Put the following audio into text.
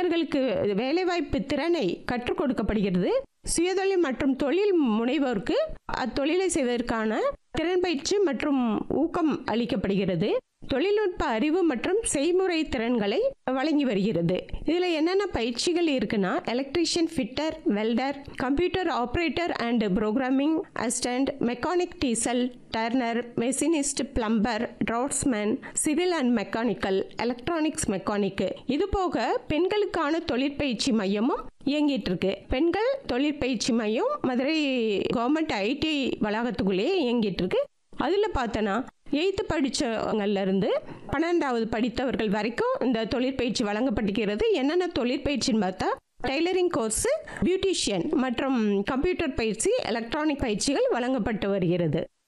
அவர்களுக்கு வேலைவாய்ப்பு திறனை கற்றுக் கொடுக்கப்படுகிறது சுயதொழில் மற்றும் தொழில் முனைவோருக்கு அத்தொழிலை செய்வதற்கான திறன் பயிற்சி மற்றும் ஊக்கம் அளிக்கப்படுகிறது தொழில்நுட்ப அறிவு மற்றும் செய்முறை திறன்களை வழங்கி வருகிறது இதில் என்னென்ன பயிற்சிகள் இருக்குன்னா electrician fitter welder computer operator and programming assistant mechanic diesel turner machinist plumber draughtsman civil and mechanical electronics mechanic இது போக பெண்களுக்கான தொழிற்பயிற்சி மையமும் இயங்கிட்டு இருக்கு பெண்கள் தொழிற்பயிற்சி மையம் மதுரை கவர்மெண்ட் ஐடி வளாகத்துக்குள்ளேயே இயங்கிட்டு இருக்கு அதில் பார்த்தோன்னா எயித்து படித்தவங்கள்ல இருந்து பன்னெண்டாவது படித்தவர்கள் வரைக்கும் இந்த தொழிற்பயிற்சி வழங்கப்பட்டிருக்கிறது என்னென்ன தொழிற்பயிற்சின்னு பார்த்தா டெய்லரிங் கோர்ஸு பியூட்டிஷியன் மற்றும் கம்ப்யூட்டர் பயிற்சி எலக்ட்ரானிக் பயிற்சிகள் வழங்கப்பட்டு வருகிறது